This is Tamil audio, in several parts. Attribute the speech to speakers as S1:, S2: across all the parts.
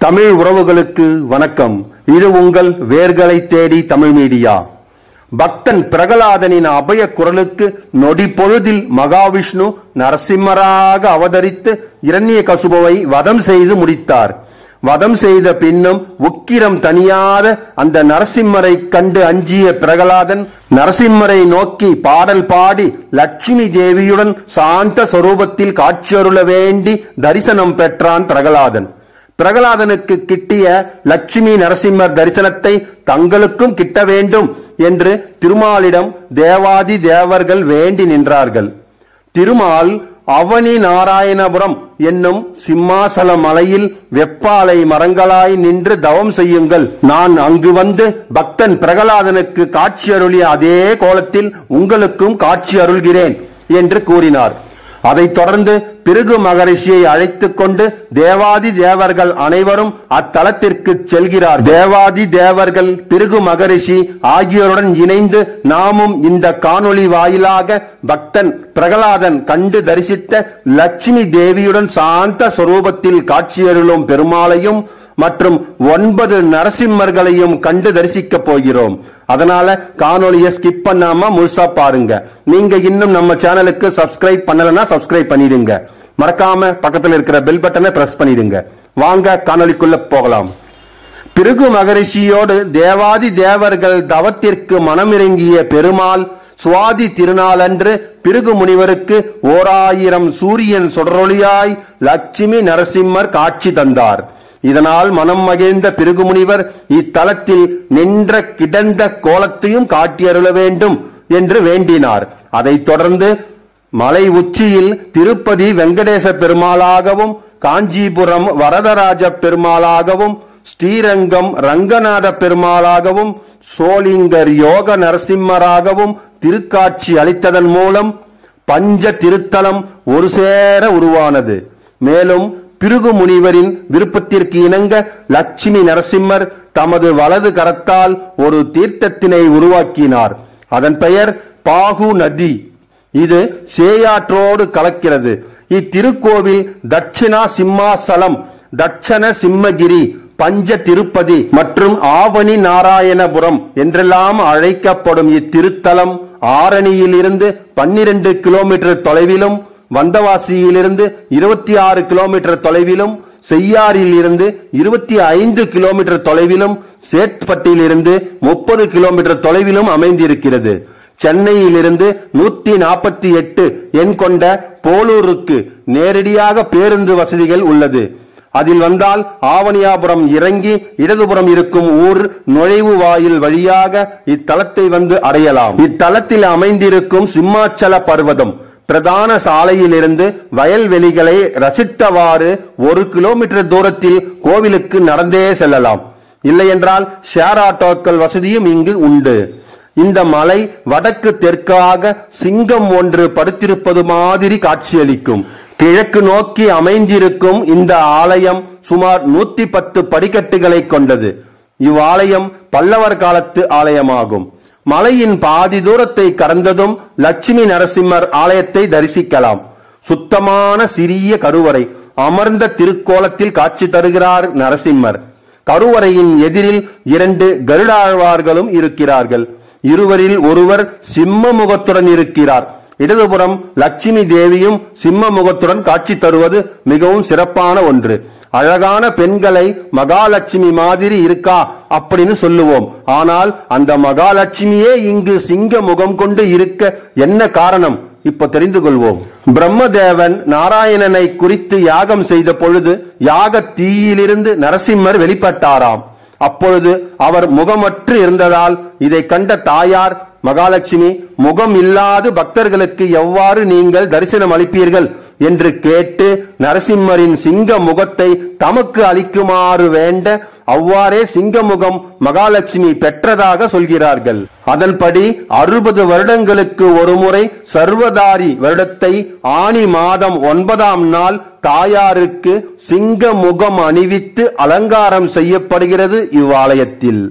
S1: தமிழ் உறவுகளுக்கு வணக்கம் இது உங்கள் வேர்களை தேடி தமிழ் மீடியா பக்தன் பிரகலாதனின் அபய குரலுக்கு நொடி பொழுதில் மகாவிஷ்ணு நரசிம்மராக அவதரித்து இரண்ய கசுபவை வதம் செய்து முடித்தார் வதம் செய்த பின்னும் உக்கிரம் தனியாத அந்த நரசிம்மரை கண்டு அஞ்சிய பிரகலாதன் நரசிம்மரை நோக்கி பாடல் பாடி லட்சுமி தேவியுடன் சாந்த சொரூபத்தில் காட்சியருள வேண்டி தரிசனம் பெற்றான் பிரகலாதன் பிரகலாதனுக்கு கிட்டிய லட்சுமி நரசிம்மர் தரிசனத்தை தங்களுக்கும் கிட்ட வேண்டும் என்று திருமாலிடம் தேவாதி தேவர்கள் வேண்டி நின்றார்கள் திருமால் அவனி நாராயணபுரம் என்னும் சிம்மாசல மலையில் வெப்பாலை மரங்களாய் நின்று தவம் செய்யுங்கள் நான் அங்கு வந்து பக்தன் பிரகலாதனுக்கு காட்சி அருளிய அதே கோலத்தில் உங்களுக்கும் காட்சி அருள்கிறேன் என்று கூறினார் அதைத் தொடர்ந்து பிருகு மகரிஷியை அழைத்துக் கொண்டு தேவாதி தேவர்கள் அனைவரும் அத்தலத்திற்கு செல்கிறார் தேவாதி தேவர்கள் பிருகு மகரிஷி ஆகியோருடன் இணைந்து நாமும் இந்த காணொளி வாயிலாக பக்தன் பிரகலாதன் கண்டு தரிசித்த லட்சுமி தேவியுடன் சாந்த சொரூபத்தில் காட்சியருளும் பெருமாளையும் மற்றும் ஒன்பது நரசிம்மர்களையும் கண்டு தரிசிக்க போகிறோம் அதனால காணொளியை ஸ்கிப் பண்ணாம முழுசா பாருங்க நீங்க இன்னும் நம்ம சேனலுக்கு சப்ஸ்கிரைப் பண்ணலன்னா சப்ஸ்கிரைப் பண்ணிடுங்க மறக்காம பக்கத்துல இருக்கிற பெல் பட்டனை பிரஸ் பண்ணிடுங்க வாங்க காணொளிக்குள்ள போகலாம் பிருகு மகரிஷியோடு தேவாதி தேவர்கள் தவத்திற்கு மனமிறங்கிய பெருமாள் சுவாதி திருநாளன்று பிருகு முனிவருக்கு ஓராயிரம் சூரியன் சுடரொளியாய் லட்சுமி நரசிம்மர் காட்சி தந்தார் இதனால் மனம் மகிழ்ந்த பிருகு முனிவர் இத்தலத்தில் நின்ற கிடந்த கோலத்தையும் காட்டியருள வேண்டும் என்று வேண்டினார் அதைத் தொடர்ந்து மலை உச்சியில் திருப்பதி வெங்கடேச பெருமாளாகவும் காஞ்சிபுரம் வரதராஜ பெருமாளாகவும் ஸ்ரீரங்கம் ரங்கநாத பெருமாளாகவும் சோளிங்கர் யோக நரசிம்மராகவும் திருக்காட்சி அளித்ததன் மூலம் பஞ்ச திருத்தலம் ஒரு சேர உருவானது மேலும் பிருகு முனிவரின் விருப்பத்திற்கு இணங்க லட்சுமி நரசிம்மர் தமது வலது கரத்தால் ஒரு தீர்த்தத்தினை உருவாக்கினார் அதன் பெயர் பாகு நதி இது சேயாற்றோடு கலக்கிறது இத்திருக்கோவில் தட்சிணா சிம்மாசலம் தட்சண சிம்மகிரி பஞ்ச திருப்பதி மற்றும் ஆவணி நாராயணபுரம் என்றெல்லாம் அழைக்கப்படும் இத்திருத்தலம் ஆரணியிலிருந்து பன்னிரண்டு கிலோமீட்டர் தொலைவிலும் வந்தவாசியிலிருந்து இருபத்தி ஆறு கிலோமீட்டர் தொலைவிலும் செய்யாறில் இருந்து இருபத்தி ஐந்து கிலோமீட்டர் தொலைவிலும் சேத்பட்டியிலிருந்து முப்பது கிலோமீட்டர் தொலைவிலும் அமைந்திருக்கிறது சென்னையிலிருந்து நூத்தி நாற்பத்தி எட்டு எண் கொண்ட போலூருக்கு நேரடியாக பேருந்து வசதிகள் உள்ளது அதில் வந்தால் ஆவணியாபுரம் இறங்கி இடதுபுறம் இருக்கும் ஊர் நுழைவு வாயில் வழியாக இத்தலத்தை வந்து அடையலாம் இத்தலத்தில் அமைந்திருக்கும் சிம்மாச்சல பர்வதம் பிரதான சாலையிலிருந்து வயல்வெளிகளை ரசித்தவாறு ஒரு கிலோமீட்டர் தூரத்தில் கோவிலுக்கு நடந்தே செல்லலாம் இல்லையென்றால் ஷேர் ஆட்டோக்கள் வசதியும் இங்கு உண்டு இந்த மலை வடக்கு தெற்காக சிங்கம் ஒன்று படுத்திருப்பது மாதிரி காட்சியளிக்கும் கிழக்கு நோக்கி அமைந்திருக்கும் இந்த ஆலயம் சுமார் நூத்தி பத்து படிக்கட்டுகளை கொண்டது இவ்வாலயம் பல்லவர் காலத்து ஆலயமாகும் மலையின் பாதி தூரத்தை கடந்ததும் லட்சுமி நரசிம்மர் ஆலயத்தை தரிசிக்கலாம் சுத்தமான சிறிய கருவறை அமர்ந்த திருக்கோலத்தில் காட்சி தருகிறார் நரசிம்மர் கருவறையின் எதிரில் இரண்டு கருடாழ்வார்களும் இருக்கிறார்கள் இருவரில் ஒருவர் சிம்ம முகத்துடன் இருக்கிறார் இடதுபுறம் லட்சுமி தேவியும் சிம்ம முகத்துடன் காட்சி தருவது மிகவும் சிறப்பான ஒன்று அழகான பெண்களை மகாலட்சுமி மாதிரி இருக்கா அப்படின்னு சொல்லுவோம் ஆனால் அந்த மகாலட்சுமியே இங்கு சிங்க முகம் கொண்டு இருக்க என்ன காரணம் இப்ப தெரிந்து கொள்வோம் பிரம்மதேவன் நாராயணனை குறித்து யாகம் செய்த பொழுது யாக தீயிலிருந்து நரசிம்மர் வெளிப்பட்டாராம் அப்பொழுது அவர் முகமற்று இருந்ததால் இதை கண்ட தாயார் மகாலட்சுமி முகம் இல்லாது பக்தர்களுக்கு எவ்வாறு நீங்கள் தரிசனம் அளிப்பீர்கள் என்று கேட்டு நரசிம்மரின் சிங்க முகத்தை தமக்கு அளிக்குமாறு வேண்ட அவ்வாறே சிங்கமுகம் மகாலட்சுமி பெற்றதாக சொல்கிறார்கள் அதன்படி அறுபது வருடங்களுக்கு ஒருமுறை சர்வதாரி வருடத்தை ஆணி மாதம் ஒன்பதாம் நாள் தாயாருக்கு சிங்க முகம் அணிவித்து அலங்காரம் செய்யப்படுகிறது இவ்வாலயத்தில்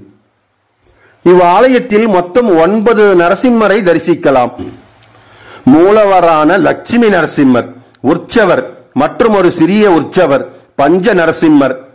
S1: இவ்வாலயத்தில் மொத்தம் ஒன்பது நரசிம்மரை தரிசிக்கலாம் மூலவரான லட்சுமி நரசிம்மர் உற்சவர் மற்றும் ஒரு சிறிய உற்சவர் பஞ்ச நரசிம்மர்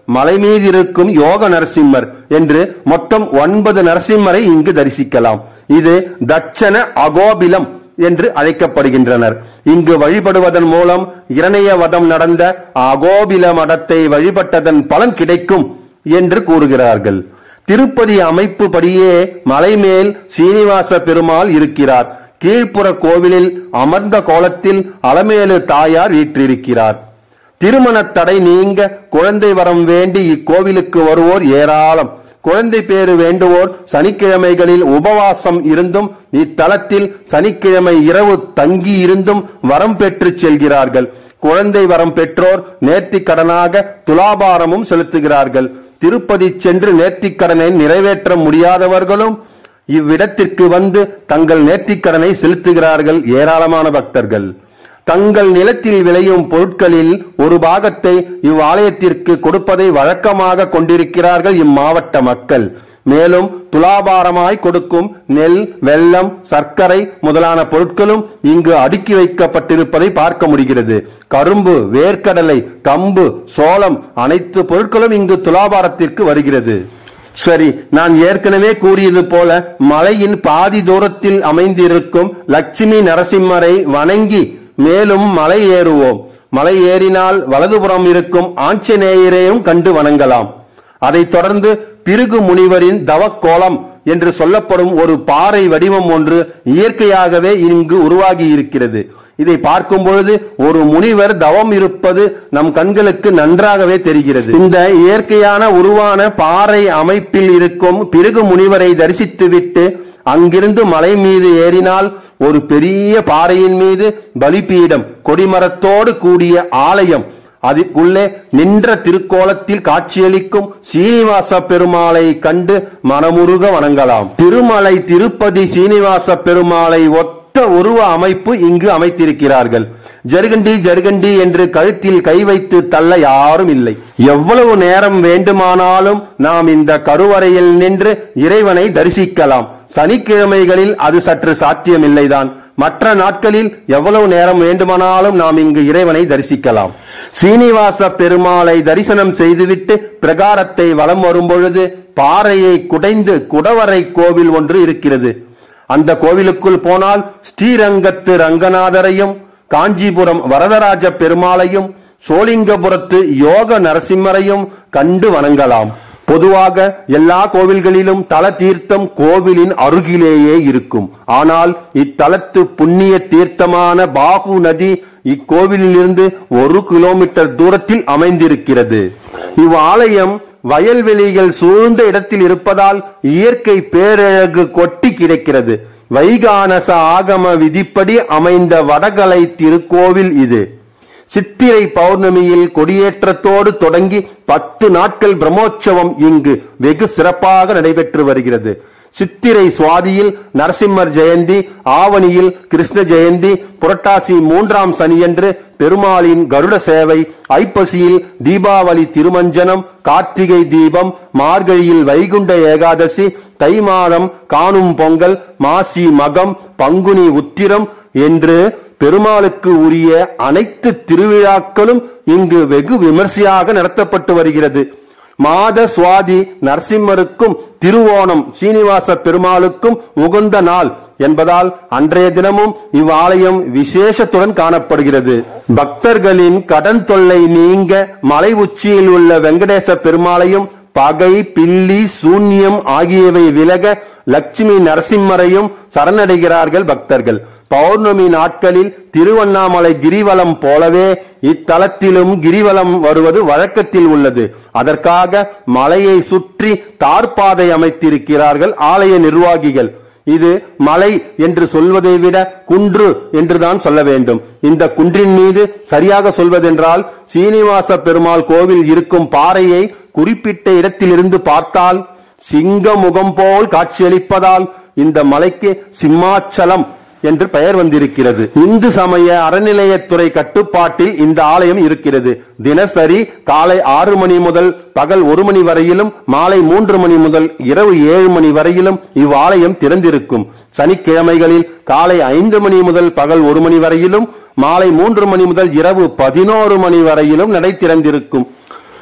S1: மலை மீது இருக்கும் யோக நரசிம்மர் என்று மொத்தம் ஒன்பது நரசிம்மரை இங்கு தரிசிக்கலாம் இது தட்சண அகோபிலம் என்று அழைக்கப்படுகின்றனர் இங்கு வழிபடுவதன் மூலம் இரணைய வதம் நடந்த அகோபில மடத்தை வழிபட்டதன் பலன் கிடைக்கும் என்று கூறுகிறார்கள் திருப்பதி அமைப்பு படியே மலைமேல் சீனிவாச பெருமாள் இருக்கிறார் கீழ்ப்புற கோவிலில் அமர்ந்த கோலத்தில் அலமேலு தாயார் வீற்றிருக்கிறார் திருமண தடை நீங்க குழந்தை வரம் வேண்டி இக்கோவிலுக்கு வருவோர் ஏராளம் குழந்தை பேறு வேண்டுவோர் சனிக்கிழமைகளில் உபவாசம் இருந்தும் இத்தலத்தில் சனிக்கிழமை இரவு தங்கி இருந்தும் வரம் பெற்று செல்கிறார்கள் குழந்தை வரம் பெற்றோர் நேர்த்திக் கடனாக துலாபாரமும் செலுத்துகிறார்கள் திருப்பதி சென்று நேர்த்திக் கடனை நிறைவேற்ற முடியாதவர்களும் இவ்விடத்திற்கு வந்து தங்கள் நேர்த்திக் கடனை செலுத்துகிறார்கள் ஏராளமான பக்தர்கள் தங்கள் நிலத்தில் விளையும் பொருட்களில் ஒரு பாகத்தை இவ்வாலயத்திற்கு கொடுப்பதை வழக்கமாக கொண்டிருக்கிறார்கள் இம்மாவட்ட மக்கள் மேலும் துலாபாரமாய் கொடுக்கும் நெல் வெல்லம் சர்க்கரை முதலான பொருட்களும் இங்கு அடுக்கி வைக்கப்பட்டிருப்பதை பார்க்க முடிகிறது கரும்பு வேர்க்கடலை கம்பு சோளம் அனைத்து பொருட்களும் இங்கு துலாபாரத்திற்கு வருகிறது சரி நான் ஏற்கனவே கூறியது போல மலையின் பாதி தூரத்தில் அமைந்திருக்கும் லட்சுமி நரசிம்மரை வணங்கி மேலும் மலை ஏறுவோம் மலை ஏறினால் வலதுபுறம் இருக்கும் ஆஞ்சநேயரையும் கண்டு வணங்கலாம் அதைத் தொடர்ந்து பிருகு முனிவரின் தவக்கோலம் என்று சொல்லப்படும் ஒரு பாறை வடிவம் ஒன்று இயற்கையாகவே இங்கு உருவாகி இருக்கிறது இதை பார்க்கும் பொழுது ஒரு முனிவர் தவம் இருப்பது நம் கண்களுக்கு நன்றாகவே தெரிகிறது இந்த இயற்கையான உருவான பாறை அமைப்பில் இருக்கும் பிருகு முனிவரை தரிசித்துவிட்டு அங்கிருந்து மலை மீது ஏறினால் ஒரு பெரிய பாறையின் மீது பலிபீடம் கொடிமரத்தோடு கூடிய ஆலயம் அதுக்குள்ளே நின்ற திருக்கோலத்தில் காட்சியளிக்கும் சீனிவாச பெருமாளை கண்டு மனமுருக வணங்கலாம் திருமலை திருப்பதி சீனிவாச பெருமாளை ஒத்த உருவ அமைப்பு இங்கு அமைத்திருக்கிறார்கள் ஜருகண்டி ஜருகண்டி என்று கழுத்தில் கை வைத்து தள்ள யாரும் இல்லை எவ்வளவு நேரம் வேண்டுமானாலும் நாம் இந்த கருவறையில் நின்று இறைவனை தரிசிக்கலாம் சனிக்கிழமைகளில் அது சற்று சாத்தியமில்லைதான் மற்ற நாட்களில் எவ்வளவு நேரம் வேண்டுமானாலும் நாம் இங்கு இறைவனை தரிசிக்கலாம் சீனிவாச பெருமாளை தரிசனம் செய்துவிட்டு பிரகாரத்தை வலம் வரும்பொழுது பாறையை குடைந்து குடவரை கோவில் ஒன்று இருக்கிறது அந்த கோவிலுக்குள் போனால் ஸ்ரீரங்கத்து ரங்கநாதரையும் காஞ்சிபுரம் வரதராஜ பெருமாளையும் சோளிங்கபுரத்து யோக நரசிம்மரையும் கண்டு வணங்கலாம் பொதுவாக எல்லா கோவில்களிலும் தல தீர்த்தம் கோவிலின் அருகிலேயே இருக்கும் ஆனால் இத்தலத்து புண்ணிய தீர்த்தமான பாகு நதி இக்கோவிலிலிருந்து ஒரு கிலோமீட்டர் தூரத்தில் அமைந்திருக்கிறது இவ்வாலயம் வயல்வெளிகள் சூழ்ந்த இடத்தில் இருப்பதால் இயற்கை பேரழகு கொட்டி கிடக்கிறது வைகானச ஆகம விதிப்படி அமைந்த வடகலை திருக்கோவில் இது சித்திரை பௌர்ணமியில் கொடியேற்றத்தோடு தொடங்கி பத்து நாட்கள் பிரம்மோற்சவம் இங்கு வெகு சிறப்பாக நடைபெற்று வருகிறது சித்திரை சுவாதியில் நரசிம்மர் ஜெயந்தி ஆவணியில் கிருஷ்ண ஜெயந்தி புரட்டாசி மூன்றாம் சனியன்று பெருமாளின் கருட சேவை ஐப்பசியில் தீபாவளி திருமஞ்சனம் கார்த்திகை தீபம் மார்கழியில் வைகுண்ட ஏகாதசி தை மாதம் காணும் பொங்கல் மாசி மகம் பங்குனி உத்திரம் என்று பெருமாளுக்கு உரிய அனைத்து திருவிழாக்களும் இங்கு வெகு விமர்சையாக நடத்தப்பட்டு வருகிறது மாத சுவாதி நரசிம்மருக்கும் திருவோணம் சீனிவாச பெருமாளுக்கும் உகந்த நாள் என்பதால் அன்றைய தினமும் இவ்வாலயம் விசேஷத்துடன் காணப்படுகிறது பக்தர்களின் கடன் தொல்லை நீங்க மலை உச்சியில் உள்ள வெங்கடேச பெருமாளையும் பகை பில்லி சூன்யம் ஆகியவை விலக லட்சுமி நரசிம்மரையும் சரணடைகிறார்கள் பக்தர்கள் பௌர்ணமி நாட்களில் திருவண்ணாமலை கிரிவலம் போலவே இத்தலத்திலும் கிரிவலம் வருவது வழக்கத்தில் உள்ளது அதற்காக மலையை சுற்றி தார்பாதை அமைத்திருக்கிறார்கள் ஆலய நிர்வாகிகள் இது மலை என்று சொல்வதை விட குன்று என்றுதான் சொல்ல வேண்டும் இந்த குன்றின் மீது சரியாக சொல்வதென்றால் சீனிவாச பெருமாள் கோவில் இருக்கும் பாறையை குறிப்பிட்ட இடத்திலிருந்து பார்த்தால் சிங்க முகம் போல் காட்சியளிப்பதால் இந்த மலைக்கு சிம்மாச்சலம் என்று பெயர் வந்திருக்கிறது இந்து சமய அறநிலையத்துறை கட்டுப்பாட்டில் இந்த ஆலயம் இருக்கிறது தினசரி காலை ஆறு மணி முதல் பகல் ஒரு மணி வரையிலும் மாலை மூன்று மணி முதல் இரவு ஏழு மணி வரையிலும் இவ்வாலயம் திறந்திருக்கும் சனிக்கிழமைகளில் காலை ஐந்து மணி முதல் பகல் ஒரு மணி வரையிலும் மாலை மூன்று மணி முதல் இரவு பதினோரு மணி வரையிலும் நடை திறந்திருக்கும்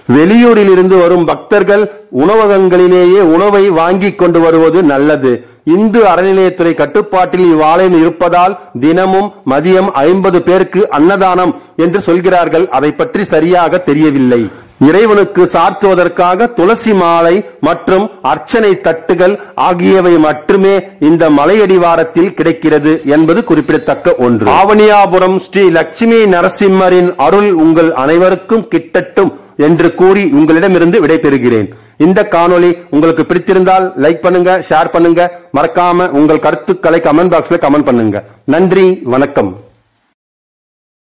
S1: வெளியூரில் இருந்து வரும் பக்தர்கள் உணவகங்களிலேயே உணவை வாங்கி கொண்டு வருவது நல்லது இந்து அறநிலையத்துறை கட்டுப்பாட்டில் இவ்வாலயம் இருப்பதால் தினமும் மதியம் ஐம்பது பேருக்கு அன்னதானம் என்று சொல்கிறார்கள் அதை பற்றி சரியாக தெரியவில்லை இறைவனுக்கு சார்த்துவதற்காக துளசி மாலை மற்றும் அர்ச்சனை தட்டுகள் ஆகியவை மட்டுமே இந்த மலையடிவாரத்தில் கிடைக்கிறது என்பது குறிப்பிடத்தக்க ஒன்று ஆவணியாபுரம் ஸ்ரீ லட்சுமி நரசிம்மரின் அருள் உங்கள் அனைவருக்கும் கிட்டட்டும் என்று கூறி உங்களிடமிருந்து விடைபெறுகிறேன் இந்த காணொளி உங்களுக்கு பிடித்திருந்தால் லைக் பண்ணுங்க ஷேர் பண்ணுங்க மறக்காம உங்கள் கருத்துக்களை கமெண்ட் பாக்ஸ்ல கமெண்ட் பண்ணுங்க நன்றி வணக்கம்